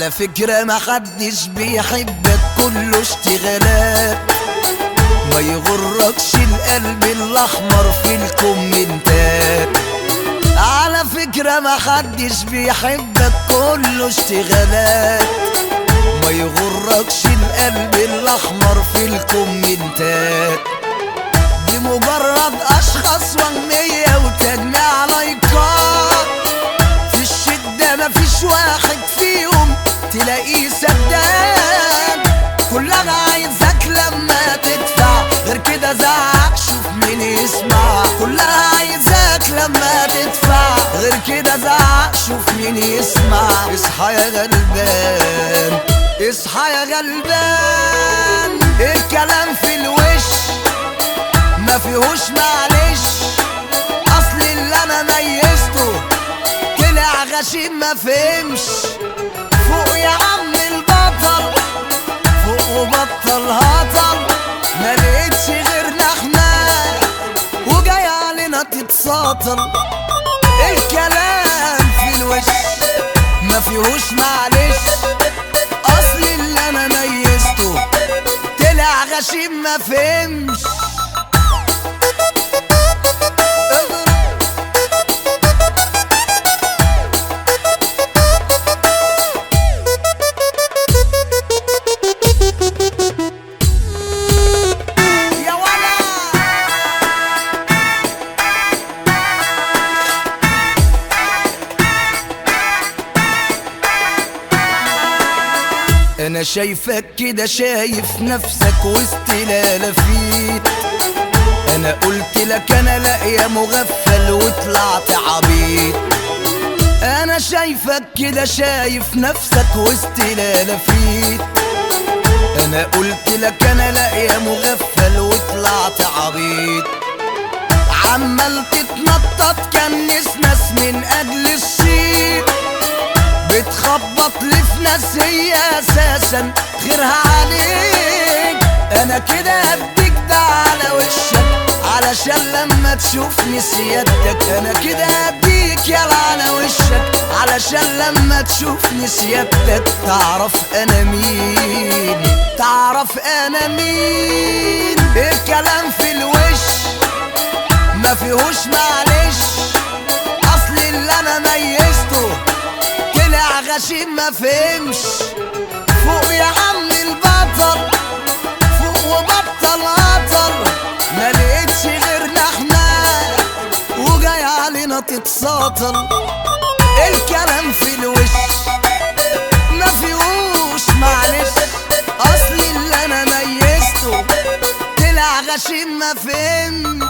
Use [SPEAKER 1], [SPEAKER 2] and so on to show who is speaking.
[SPEAKER 1] على فكرة ما حدش بيحبك كله اشتغالات ما يغركش القلب الاحمر في الكومنتات على فكرة ما حدش بيحبك كله اشتغالات ما يغركش القلب الاحمر في الكومنتات دي مجرد اشخاص وهمية وتجميع لايكات في الشدة مفيش واحد فيهم تلاقيه سداد كلها عايزك لما تدفع غير كده زعق شوف مين يسمع كلها عايزاك لما تدفع غير كده زعق شوف مين يسمع اصحى يا غلبان اصحى يا غلبان الكلام في الوش ما فيهوش معلش اصل اللي انا ميزته طلع غشيم ما فهمش فوق يا عم البطل فوق وبطل هطل ما لقيتش غيرنا احنا وجاي علينا تتساطل الكلام في الوش ما فيهوش معلش اصل اللي انا ميزته طلع غشيم ما فهمش يا ولا انا شايفك كده شايف نفسك وسط لافيت انا قلت لك انا لا يا مغفل وطلعت عبيط انا شايفك كده شايف نفسك وسط لافيت انا قلت لك انا لا يا مغفل وطلعت عبيط عمال تتنطط كنس ناس من اجل الصيت بتخبط لي في ناس هي اساسا غيرها عليك انا كده هديك ده على وشك علشان لما تشوفني سيادتك انا كده هديك يلا على وشك علشان لما تشوفني سيادتك تعرف انا مين تعرف انا مين الكلام في الوش ما فيهوش معلش اصل اللي انا ميزته طلع غشيم ما فهمش فوق يا عم البطل فوق وبطل هطل ما لقيتش غيرنا احنا وجاي علينا تتساطل الكلام في الوش ما فيهوش معلش اصل اللي انا ميزته طلع غشيم ما فهمش